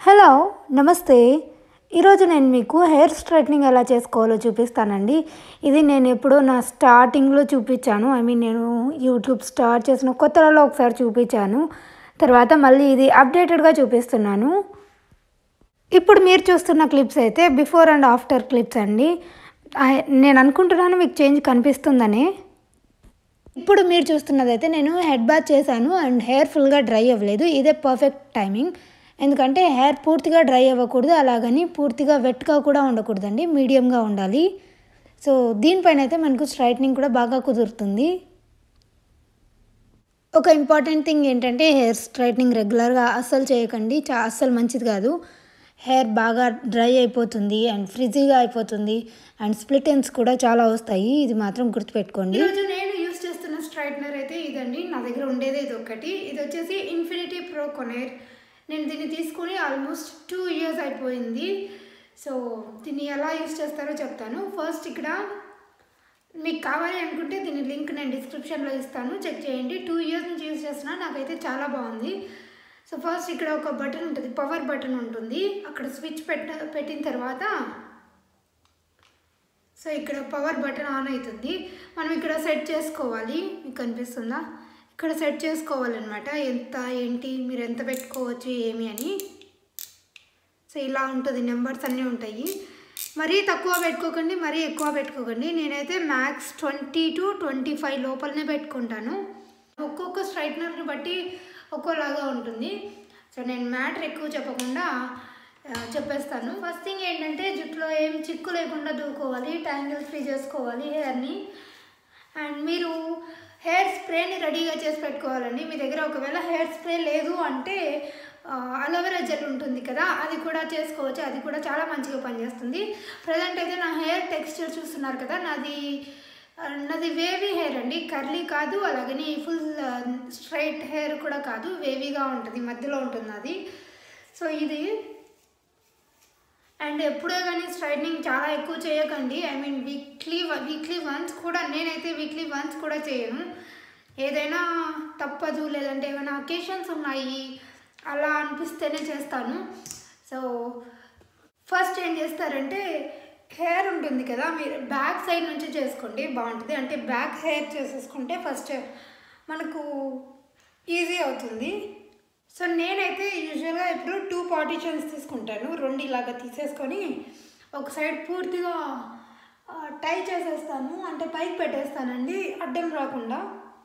hello నమస్తే ఈరోజు నేను మీకు హెయిర్ స్ట్రైట్నింగ్ ఎలా చేసుకోవాలో చూపిస్తానండి ఇది నేను ఎప్పుడో నా స్టార్టింగ్లో చూపించాను ఐ మీన్ నేను యూట్యూబ్ స్టార్ట్ చేసిన కొత్తలలో ఒకసారి చూపించాను తర్వాత మళ్ళీ ఇది అప్డేటెడ్గా చూపిస్తున్నాను ఇప్పుడు మీరు చూస్తున్న క్లిప్స్ అయితే బిఫోర్ అండ్ ఆఫ్టర్ క్లిప్స్ అండి ఐ- నేను అనుకుంటున్నాను మీకు చేంజ్ కనిపిస్తుందని ఇప్పుడు మీరు చూస్తున్నదైతే నేను హెడ్ బాత్ చేశాను అండ్ హెయిర్ ఫుల్గా డ్రై అవ్వలేదు ఇదే పర్ఫెక్ట్ టైమింగ్ ఎందుకంటే హెయిర్ పూర్తిగా డ్రై అవ్వకూడదు అలాగని పూర్తిగా వెట్గా కూడా ఉండకూడదండి మీడియంగా ఉండాలి సో దీనిపైన అయితే మనకు స్ట్రైట్నింగ్ కూడా బాగా కుదురుతుంది ఒక ఇంపార్టెంట్ థింగ్ ఏంటంటే హెయిర్ స్ట్రైట్నింగ్ రెగ్యులర్గా అస్సలు చేయకండి చా అస్సలు మంచిది కాదు హెయిర్ బాగా డ్రై అయిపోతుంది అండ్ ఫ్రిజీగా అయిపోతుంది అండ్ స్ప్లిట్ ఎండ్స్ కూడా చాలా వస్తాయి ఇది మాత్రం గుర్తుపెట్టుకోండి ఈరోజు నేను యూస్ చేస్తున్న స్ట్రైట్నర్ అయితే ఇదండి నా దగ్గర ఉండేది ఇది ఒకటి ఇది వచ్చేసి ఇన్ఫినిటీ ప్రో కొనేర్ నేను దీన్ని తీసుకుని ఆల్మోస్ట్ టూ ఇయర్స్ అయిపోయింది సో దీన్ని ఎలా యూస్ చేస్తారో చెప్తాను ఫస్ట్ ఇక్కడ మీకు కావాలి అనుకుంటే దీని లింక్ నేను డిస్క్రిప్షన్లో ఇస్తాను చెక్ చేయండి టూ ఇయర్స్ నుంచి యూస్ చేస్తున్నా నాకైతే చాలా బాగుంది సో ఫస్ట్ ఇక్కడ ఒక బటన్ ఉంటుంది పవర్ బటన్ ఉంటుంది అక్కడ స్విచ్ పెట్ట పెట్టిన తర్వాత సో ఇక్కడ పవర్ బటన్ ఆన్ అవుతుంది మనం ఇక్కడ సెట్ చేసుకోవాలి మీకు కనిపిస్తుందా ఇక్కడ సెట్ చేసుకోవాలన్నమాట ఎంత ఏంటి మీరు ఎంత పెట్టుకోవచ్చు ఏమి అని సో ఇలా ఉంటుంది నెంబర్స్ అన్నీ ఉంటాయి మరీ తక్కువ పెట్టుకోకండి మరీ ఎక్కువ పెట్టుకోకండి నేనైతే max twenty to twenty five లోపలనే పెట్టుకుంటాను ఒక్కొక్క స్ట్రైట్నర్ని బట్టి ఒక్కోలాగా ఉంటుంది సో నేను మ్యాటర్ ఎక్కువ చెప్పకుండా ఆ, చెప్పేస్తాను ఫస్ట్ థింగ్ ఏంటంటే జుట్టులో ఏం చిక్కు లేకుండా దూకోవాలి ట్యాంగిల్ ఫ్రీ చేసుకోవాలి హెయిర్ని అండ్ మీరు హెయిర్ స్ప్రేని రెడీగా చేసి పెట్టుకోవాలండి మీ దగ్గర ఒకవేళ హెయిర్ స్ప్రే లేదు అంటే అలోవెరా జెల్ ఉంటుంది కదా అది కూడా చేసుకోవచ్చు అది కూడా చాలా మంచిగా పనిచేస్తుంది ప్రజెంట్ అయితే నా హెయిర్ టెక్స్చర్ చూస్తున్నారు కదా నాది ఆ, నాది వేవీ హెయిర్ అండి కర్లీ కాదు అలాగని ఫుల్ స్ట్రైట్ హెయిర్ కూడా కాదు వేవీగా ఉంటుంది మధ్యలో ఉంటుంది అది సో ఇది అండ్ ఎప్పుడే కానీ స్ట్రైట్నింగ్ చాలా ఎక్కువ చేయకండి I mean weekly weekly once కూడా నేనైతే వీక్లీ వన్స్ కూడా చేయను ఏదైనా తప్పదు లేదంటే ఏమైనా అకేషన్స్ ఉన్నాయి అలా అనిపిస్తేనే చేస్తాను సో ఫస్ట్ ఏం చేస్తారంటే హెయిర్ ఉంటుంది కదా మీరు బ్యాక్ సైడ్ నుంచి చేసుకోండి బాగుంటుంది అంటే బ్యాక్ హెయిర్ చేసేసుకుంటే ఫస్ట్ మనకు ఈజీ అవుతుంది సో నేనైతే యూజువల్గా ఇప్పుడు టూ పార్టిషన్స్ తీసుకుంటాను రెండు ఇలాగా తీసేసుకొని ఒక సైడ్ పూర్తిగా ఆ, టై చేసేస్తాను అంటే పైకి పెట్టేస్తానండి అడ్డం రాకుండా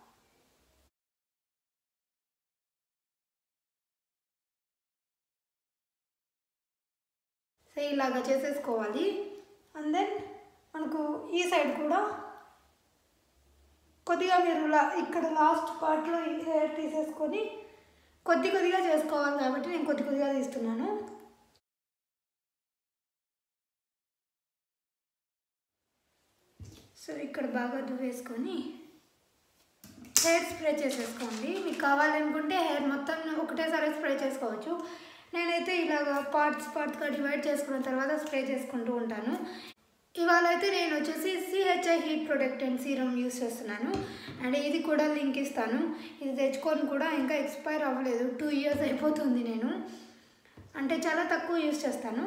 సో ఇలాగా చేసేసుకోవాలి అండ్ దెన్ మనకు ఈ సైడ్ కూడా కొద్దిగా మీరు లా ఇక్కడ లాస్ట్ పార్ట్లో ఈ హెయిర్ తీసేసుకొని కొద్ది కొద్దిగా చేసుకోవాలి కాబట్టి నేను కొద్ది కొద్దిగా తీస్తున్నాను సో ఇక్కడ బాగా దువ్వేసుకొని హెయిర్ స్ప్రే చేసేసుకోండి మీకు కావాలనుకుంటే హెయిర్ మొత్తం ఒకటేసారి స్ప్రే చేసుకోవచ్చు నేనైతే ఇలాగ పార్ట్స్ పార్ట్స్గా డివైడ్ చేసుకున్న తర్వాత స్ప్రే చేసుకుంటూ ఉంటాను ఇవాళ అయితే నేను వచ్చేసి CHI heat protect and serum use చేస్తున్నాను అండ్ ఇది కూడా లింక్ ఇస్తాను ఇది తెచ్చుకొని కూడా ఇంకా ఎక్స్పైర్ అవ్వలేదు టూ ఇయర్స్ అయిపోతుంది నేను అంటే చాలా తక్కువ యూస్ చేస్తాను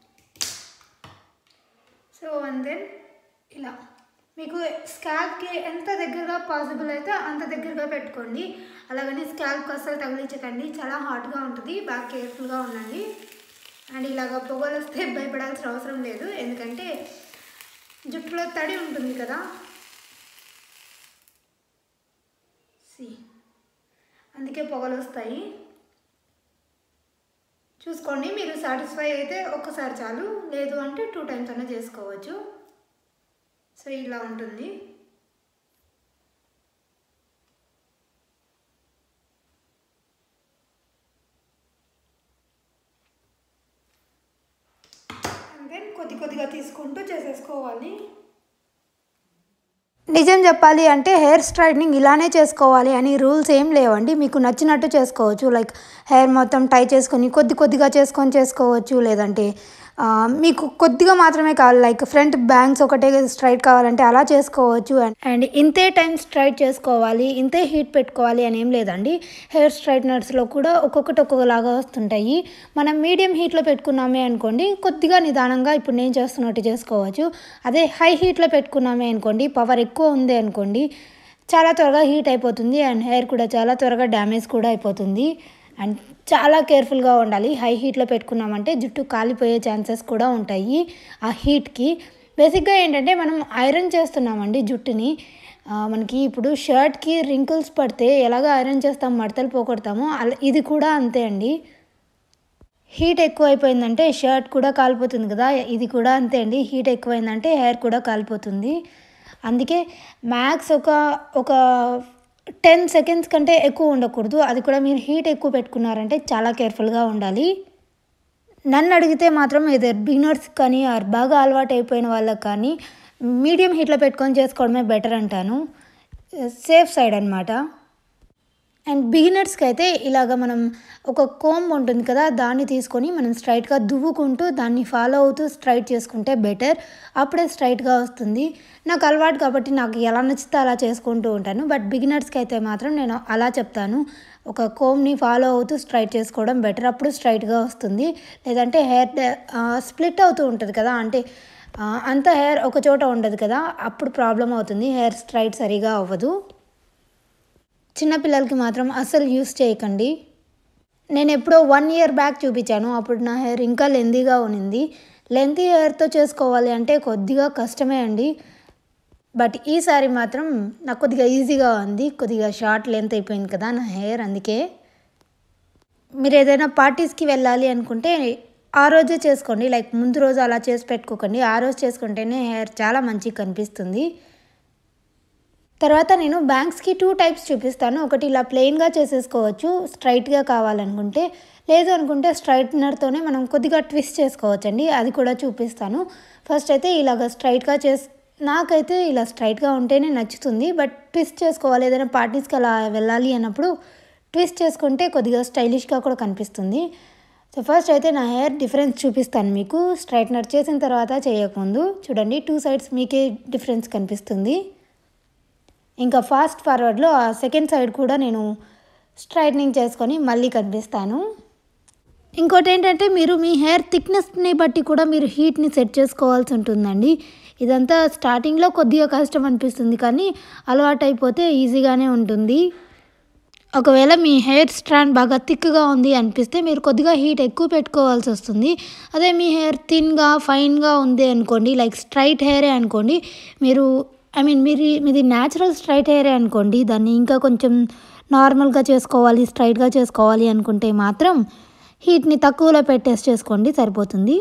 సో అండ్ దెన్ ఇలా మీకు స్కాల్ప్కి ఎంత దగ్గరగా పాసిబుల్ అయితే అంత దగ్గరగా పెట్టుకోండి అలాగని స్కాల్ప్కి అస్సలు తగిలించకండి చాలా హాట్గా ఉంటుంది బాగా కేర్ఫుల్గా ఉండండి అండ్ ఇలాగ పొగలు వస్తే భయపడాల్సిన అవసరం లేదు ఎందుకంటే జుట్టులో తడి ఉంటుంది కదా సి అందుకే పొగలు వస్తాయి చూసుకోండి మీరు సాటిస్ఫై అయితే ఒక్కసారి చాలు లేదు అంటే టూ టైమ్స్ అయినా చేసుకోవచ్చు సో ఇలా ఉంటుంది అండ్ దెన్ కొద్ది కొద్దిగా తీసుకుంటూ చేసేసుకోవాలి నిజం చెప్పాలి అంటే హెయిర్ స్ట్రైట్నింగ్ ఇలానే చేసుకోవాలి అని రూల్స్ ఏం లేవండి మీకు నచ్చినట్టు చేసుకోవచ్చు లైక్ హెయిర్ మొత్తం టై చేసుకొని కొద్ది కొద్దిగా చేసుకొని చేసుకోవచ్చు లేదంటే ఆ, మీకు కొద్దిగా మాత్రమే కావాలి లైక్ ఫ్రంట్ బ్యాంగ్స్ ఒకటే స్ట్రైట్ కావాలంటే అలా చేసుకోవచ్చు అండ్ అండ్ ఇంతే టైం స్ట్రైట్ చేసుకోవాలి ఇంతే హీట్ పెట్టుకోవాలి అని ఏం లేదండి హెయిర్ స్ట్రైట్నర్స్లో కూడా ఒక్కొక్కటి ఒక్కొక్కలాగా వస్తుంటాయి మనం మీడియం హీట్లో పెట్టుకున్నామే అనుకోండి కొద్దిగా నిదానంగా ఇప్పుడు నేను చేస్తున్నట్టు చేసుకోవచ్చు అదే హై హీట్లో పెట్టుకున్నామే అనుకోండి పవర్ ఎక్కువ ఉంది అనుకోండి చాలా త్వరగా హీట్ అయిపోతుంది అండ్ హెయిర్ కూడా చాలా త్వరగా డ్యామేజ్ కూడా అయిపోతుంది అండ్ చాలా కేర్ఫుల్గా ఉండాలి హై హీట్లో పెట్టుకున్నామంటే జుట్టు కాలిపోయే ఛాన్సెస్ కూడా ఉంటాయి ఆ హీట్కి బేసిక్గా ఏంటంటే మనం ఐరన్ చేస్తున్నామండి జుట్టుని ఆ, మనకి ఇప్పుడు షర్ట్కి రింకిల్స్ పడితే ఎలాగ ఐరన్ చేస్తాం మడతలు పోగొడతామో అలా ఇది కూడా అంతే అండి హీట్ ఎక్కువ అయిపోయిందంటే షర్ట్ కూడా కాలిపోతుంది కదా ఇది కూడా అంతే అండి హీట్ ఎక్కువైందంటే హెయిర్ కూడా కాలిపోతుంది అందుకే మ్యాక్స్ ఒక ఒక టెన్ సెకండ్స్ కంటే ఎక్కువ ఉండకూడదు అది కూడా మీరు హీట్ ఎక్కువ పెట్టుకున్నారంటే చాలా కేర్ఫుల్గా ఉండాలి నన్ను అడిగితే మాత్రం ఇది బిగినర్స్ కానీ ఆర్ బాగా అలవాటు అయిపోయిన వాళ్ళకి కానీ మీడియం హీట్లో పెట్టుకొని చేసుకోవడమే బెటర్ అంటాను సేఫ్ సైడ్ అనమాట అండ్ బిగినర్స్కి అయితే ఇలాగ మనం ఒక కోంబ్ ఉంటుంది కదా దాన్ని తీసుకొని మనం స్ట్రైట్గా దువ్వుకుంటూ దాన్ని ఫాలో అవుతూ స్ట్రైట్ చేసుకుంటే బెటర్ అప్పుడే స్ట్రైట్గా వస్తుంది నాకు అలవాటు కాబట్టి నాకు ఎలా నచ్చితే అలా చేసుకుంటూ ఉంటాను బట్ బిగినర్స్కి అయితే మాత్రం నేను అలా చెప్తాను ఒక కోమ్ని ఫాలో అవుతూ స్ట్రైట్ చేసుకోవడం బెటర్ అప్పుడు స్ట్రైట్గా వస్తుంది లేదంటే హెయిర్ స్ప్లిట్ అవుతూ ఉంటుంది కదా అంటే ఆ, అంత హెయిర్ ఒక చోట ఉండదు కదా అప్పుడు ప్రాబ్లం అవుతుంది హెయిర్ స్ట్రైట్ సరిగా అవ్వదు చిన్నపిల్లలకి మాత్రం అస్సలు యూస్ చేయకండి నేను ఎప్పుడో వన్ ఇయర్ బ్యాక్ చూపించాను అప్పుడు నా హెయిర్ ఇంకా లెందీగా ఉన్నింది లెంతీ హెయిర్తో చేసుకోవాలి అంటే కొద్దిగా కష్టమే అండి బట్ ఈసారి మాత్రం నాకు కొద్దిగా ఈజీగా ఉంది కొద్దిగా షార్ట్ లెంత్ అయిపోయింది కదా నా హెయిర్ అందుకే మీరు ఏదైనా పార్టీస్కి వెళ్ళాలి అనుకుంటే ఆ రోజే చేసుకోండి లైక్ ముందు రోజు అలా చేసి పెట్టుకోకండి ఆ రోజు చేసుకుంటేనే హెయిర్ చాలా మంచిగా కనిపిస్తుంది తర్వాత నేను బ్యాంక్స్కి టూ టైప్స్ చూపిస్తాను ఒకటి ఇలా ప్లెయిన్గా చేసేసుకోవచ్చు స్ట్రైట్గా కావాలనుకుంటే లేదు అనుకుంటే స్ట్రైట్నర్తోనే మనం కొద్దిగా ట్విస్ట్ చేసుకోవచ్చు అండి అది కూడా చూపిస్తాను ఫస్ట్ అయితే ఇలాగ స్ట్రైట్గా చేస్ నాకైతే ఇలా స్ట్రైట్గా ఉంటేనే నచ్చుతుంది బట్ ట్విస్ట్ చేసుకోవాలి ఏదైనా పార్టీస్కి అలా వెళ్ళాలి అన్నప్పుడు ట్విస్ట్ చేసుకుంటే కొద్దిగా స్టైలిష్గా కూడా కనిపిస్తుంది సో ఫస్ట్ అయితే నా హెయిర్ డిఫరెన్స్ చూపిస్తాను మీకు స్ట్రైట్నర్ చేసిన తర్వాత చేయకముందు చూడండి టూ సైడ్స్ మీకే డిఫరెన్స్ కనిపిస్తుంది ఇంకా ఫాస్ట్ ఫార్వర్డ్లో ఆ సెకండ్ సైడ్ కూడా నేను స్ట్రైట్నింగ్ చేసుకొని మళ్ళీ కనిపిస్తాను ఇంకోటి ఏంటంటే మీరు మీ హెయిర్ థిక్నెస్ని బట్టి కూడా మీరు హీట్ని సెట్ చేసుకోవాల్సి ఉంటుందండి ఇదంతా స్టార్టింగ్లో కొద్దిగా కష్టం అనిపిస్తుంది కానీ అలవాటు అయిపోతే ఈజీగానే ఉంటుంది ఒకవేళ మీ హెయిర్ స్ట్రాండ్ బాగా థిక్గా ఉంది అనిపిస్తే మీరు కొద్దిగా హీట్ ఎక్కువ పెట్టుకోవాల్సి వస్తుంది అదే మీ హెయిర్ థిన్గా ఫైన్గా ఉంది అనుకోండి లైక్ స్ట్రైట్ హెయిరే అనుకోండి మీరు ఐ మీన్ మీరు మీది న్యాచురల్ స్ట్రైట్ హెయిరే అనుకోండి దాన్ని ఇంకా కొంచెం నార్మల్గా చేసుకోవాలి స్ట్రైట్గా చేసుకోవాలి అనుకుంటే మాత్రం హీట్ని తక్కువలో పెట్టేసి చేసుకోండి సరిపోతుంది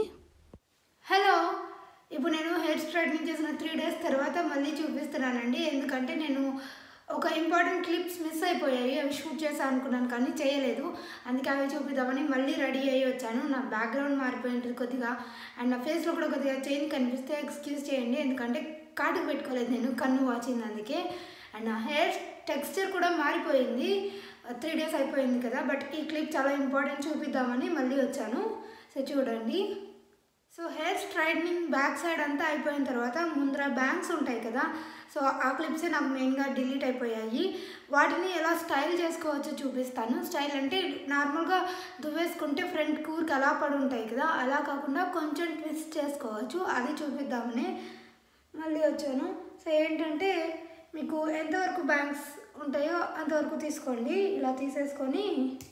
హలో ఇప్పుడు నేను హెయిర్ స్ట్రైట్నింగ్ చేసిన త్రీ డేస్ తర్వాత మళ్ళీ చూపిస్తున్నానండి ఎందుకంటే నేను ఒక ఇంపార్టెంట్ క్లిప్స్ మిస్ అయిపోయాయి అవి షూట్ చేసా అనుకున్నాను కానీ చేయలేదు అందుకే అవి చూపిద్దామని మళ్ళీ రెడీ అయ్యి వచ్చాను నా బ్యాక్గ్రౌండ్ మారిపోయి ఉంటుంది కొద్దిగా అండ్ నా ఫేస్లో కూడా కొద్దిగా చేంజ్ కనిపిస్తే ఎక్స్క్యూజ్ చేయండి ఎందుకంటే కాటుకు పెట్టుకోలేదు నేను కన్ను వాచింది అందుకే అండ్ నా హెయిర్ టెక్స్చర్ కూడా మారిపోయింది త్రీ డేస్ అయిపోయింది కదా బట్ ఈ క్లిప్ చాలా ఇంపార్టెంట్ చూపిద్దామని మళ్ళీ వచ్చాను సో చూడండి so hair straightening back side అంతా అయిపోయిన తర్వాత ముందర బ్యాంక్స్ ఉంటాయి కదా సో ఆ క్లిప్సే నాకు మెయిన్గా డిలీట్ అయిపోయాయి వాటిని ఎలా స్టైల్ చేసుకోవచ్చో చూపిస్తాను స్టైల్ అంటే నార్మల్గా దువ్వేసుకుంటే ఫ్రంట్ కూర్కి అలా పడి ఉంటాయి కదా అలా కాకుండా కొంచెం ట్విస్ట్ చేసుకోవచ్చు అది చూపిద్దామని మళ్ళీ వచ్చాను సో ఏంటంటే మీకు ఎంతవరకు బ్యాంక్స్ ఉంటాయో అంతవరకు తీసుకోండి ఇలా తీసేసుకొని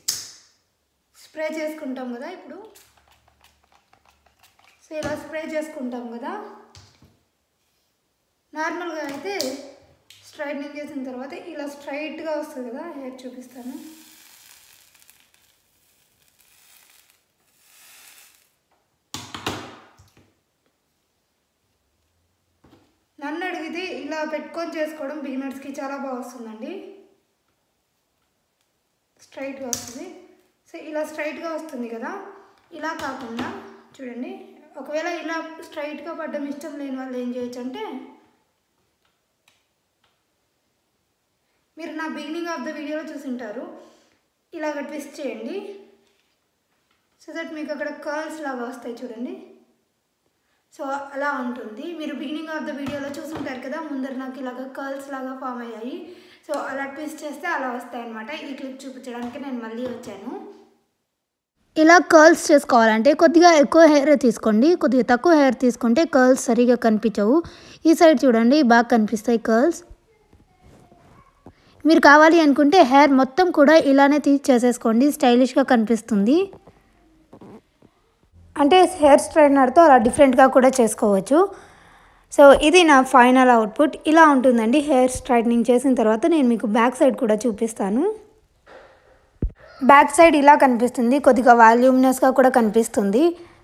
స్ప్రే చేసుకుంటాం కదా ఇప్పుడు సో ఇలా స్ప్రే చేసుకుంటాం కదా నార్మల్గా అయితే స్ట్రైట్నింగ్ చేసిన తర్వాత ఇలా స్ట్రైట్గా వస్తుంది కదా హెయిర్ చూపిస్తాను నన్ను అడిగితే ఇలా పెట్టుకొని చేసుకోవడం బిగినర్స్కి చాలా బాగా వస్తుందండి స్ట్రైట్గా వస్తుంది సో ఇలా స్ట్రైట్గా వస్తుంది కదా ఇలా కాకుండా చూడండి ఒకవేళ ఇలా స్ట్రైట్గా పడ్డం ఇష్టం లేని వాళ్ళు ఏం చేయొచ్చు అంటే మీరు నా బిగినింగ్ ఆఫ్ ద వీడియోలో చూసింటారు ఇలాగ ట్విస్ట్ చేయండి సో దట్ మీకు అక్కడ కర్ల్స్ లాగా వస్తాయి చూడండి సో అలా ఉంటుంది మీరు బిగినింగ్ ఆఫ్ ద వీడియోలో చూసుంటారు కదా ముందర నాకు ఇలాగ కర్ల్స్ లాగా ఫామ్ అయ్యాయి సో అలా ట్విస్ట్ చేస్తే అలా వస్తాయి అనమాట ఈ క్లిప్ చూపించడానికి నేను మళ్ళీ వచ్చాను ఇలా కర్ల్స్ చేసుకోవాలంటే కొద్దిగా ఎక్కువ హెయిర్ తీసుకోండి కొద్దిగా తక్కువ హెయిర్ తీసుకుంటే కర్ల్స్ సరిగా కనిపించవు ఈ సైడ్ చూడండి బాగా కనిపిస్తాయి కర్ల్స్ మీరు కావాలి అనుకుంటే హెయిర్ మొత్తం కూడా ఇలానే తీసి చేసేసుకోండి స్టైలిష్గా కనిపిస్తుంది అంటే హెయిర్ స్ట్రైట్నర్తో అలా డిఫరెంట్గా కూడా చేసుకోవచ్చు సో ఇది నా ఫైనల్ అవుట్పుట్ ఇలా ఉంటుందండి హెయిర్ స్ట్రైట్నింగ్ చేసిన తర్వాత నేను మీకు బ్యాక్ సైడ్ కూడా చూపిస్తాను బ్యాక్ సైడ్ ఇలా కనిపిస్తుంది కొద్దిగా వాల్యూమినస్గా కూడా కనిపిస్తుంది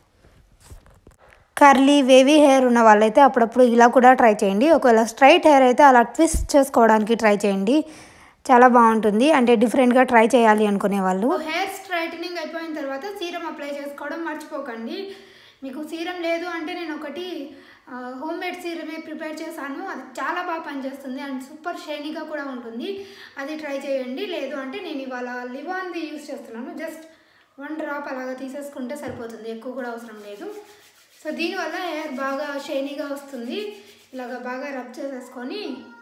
కర్లీ వేవీ హెయిర్ ఉన్న వాళ్ళైతే అప్పుడప్పుడు ఇలా కూడా ట్రై చేయండి ఒకవేళ స్ట్రైట్ హెయిర్ అయితే అలా ట్విస్ట్ చేసుకోవడానికి ట్రై చేయండి చాలా బాగుంటుంది అంటే డిఫరెంట్గా ట్రై చేయాలి అనుకునే వాళ్ళు హెయిర్ స్ట్రైటనింగ్ అయిపోయిన తర్వాత సీరం అప్లై చేసుకోవడం మర్చిపోకండి మీకు సీరం లేదు అంటే నేను ఒకటి హోమ్ మేడ్ సీరమే ప్రిపేర్ చేశాను అది చాలా బాగా పనిచేస్తుంది అండ్ సూపర్ షైనీగా కూడా ఉంటుంది అది ట్రై చేయండి లేదు అంటే నేను ఇవాళ లివాన్ది యూస్ చేస్తున్నాను జస్ట్ వన్ డ్రాప్ అలాగా తీసేసుకుంటే సరిపోతుంది ఎక్కువ కూడా అవసరం లేదు సో దీనివల్ల హెయిర్ బాగా షైనీగా వస్తుంది ఇలాగ బాగా రబ్ చేసేసుకొని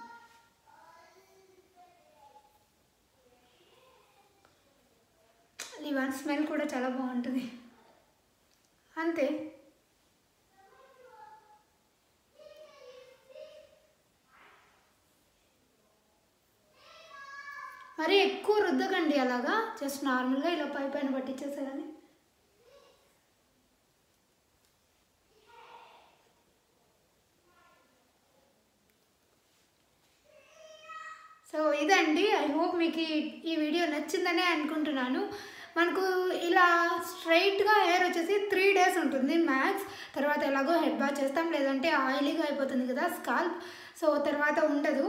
లివాన్ స్మెల్ కూడా చాలా బాగుంటుంది అంతే మరి ఎక్కువ రుద్దకండి అలాగా జస్ట్ నార్మల్గా ఇలా పై పైన పట్టించేసేయాలి సో ఇదండి ఐ హోప్ మీకు ఈ- ఈ వీడియో నచ్చిందనే అనుకుంటున్నాను మనకు ఇలా స్ట్రైట్గా హెయిర్ వచ్చేసి త్రీ డేస్ ఉంటుంది మ్యాక్స్ తర్వాత ఎలాగో హెడ్ బాత్ చేస్తాం లేదంటే ఆయిలీగా అయిపోతుంది కదా స్కాల్ప్ సో తర్వాత ఉండదు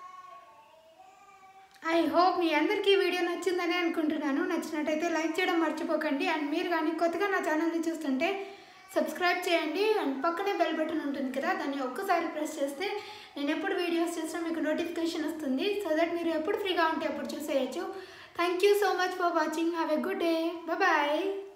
ఐ హోప్ మీ అందరికీ ఈ వీడియో నచ్చిందని అనుకుంటున్నాను నచ్చినట్టయితే లైక్ చేయడం మర్చిపోకండి అండ్ మీరు కానీ కొత్తగా నా ఛానల్ని చూస్తుంటే సబ్స్క్రైబ్ చేయండి అండ్ పక్కనే బెల్ బటన్ ఉంటుంది కదా దాన్ని ఒక్కసారి ప్రెస్ చేస్తే నేను ఎప్పుడు వీడియోస్ చేసినా మీకు నోటిఫికేషన్ వస్తుంది సో దట్ మీరు ఎప్పుడు ఫ్రీగా ఉంటే అప్పుడు చూసేయచ్చు thank you so much for watching have a good day bye